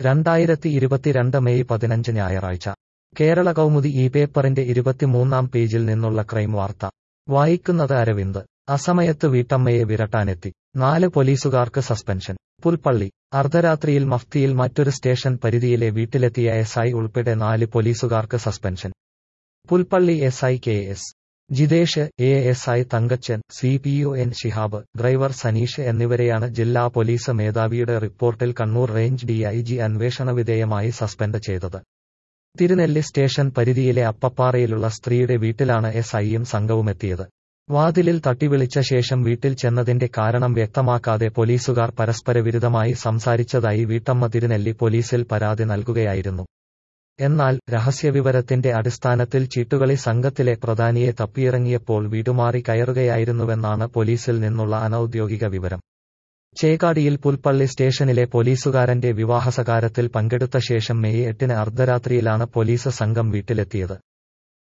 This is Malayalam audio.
രണ്ടായിരത്തി ഇരുപത്തിരണ്ട് മെയ് പതിനഞ്ച് ഞായറാഴ്ച കേരള കൗമുദി ഈ പേപ്പറിന്റെ ഇരുപത്തിമൂന്നാം പേജിൽ നിന്നുള്ള ക്രൈം വാർത്ത വായിക്കുന്നത് അരവിന്ദ് അസമയത്ത് വീട്ടമ്മയെ വിരട്ടാനെത്തി നാല് പോലീസുകാർക്ക് സസ്പെൻഷൻ പുൽപ്പള്ളി അർദ്ധരാത്രിയിൽ മഫ്തിയിൽ മറ്റൊരു സ്റ്റേഷൻ പരിധിയിലെ വീട്ടിലെത്തിയ എസ് ഐ ഉൾപ്പെടെ നാല് പോലീസുകാർക്ക് suspension Pulpally S I K S Jithesh A S I Thankachan C P O N Shihab driver Saneesh എന്നിവരെയാണ് ജില്ലാ പോലീസ് മേധാവിയുടെ റിപ്പോർട്ടിൽ കണ്ണൂർ റേഞ്ച് ഡിഐജി അന്വേഷണ വിധേയമായി സസ്പെൻഡ് ചെയ്തത് തിരുനെല്ലി സ്റ്റേഷൻ പരിധിയിലെ അപ്പപ്പാറയിലുള്ള സ്ത്രീയുടെ വീട്ടിലാണ് എസ് ഐയും സംഘവുമെത്തിയത് വാതിലിൽ തട്ടിവിളിച്ച ശേഷം വീട്ടിൽ ചെന്നതിന്റെ കാരണം വ്യക്തമാക്കാതെ പോലീസുകാർ പരസ്പരവിരുദ്ധമായി സംസാരിച്ചതായി വീട്ടമ്മ തിരുനെല്ലി പോലീസിൽ പരാതി നൽകുകയായിരുന്നു എന്നാൽ രഹസ്യവിവരത്തിന്റെ അടിസ്ഥാനത്തിൽ ചീട്ടുകളി സംഘത്തിലെ പ്രധാനിയെ തപ്പിയിറങ്ങിയപ്പോൾ വീടുമാറി കയറുകയായിരുന്നുവെന്നാണ് പോലീസിൽ നിന്നുള്ള അനൌദ്യോഗിക വിവരം ചേക്കാടിയിൽ പുൽപ്പള്ളി സ്റ്റേഷനിലെ പോലീസുകാരന്റെ വിവാഹസകാരത്തിൽ പങ്കെടുത്ത ശേഷം മെയ് എട്ടിന് അർദ്ധരാത്രിയിലാണ് പോലീസ് സംഘം വീട്ടിലെത്തിയത്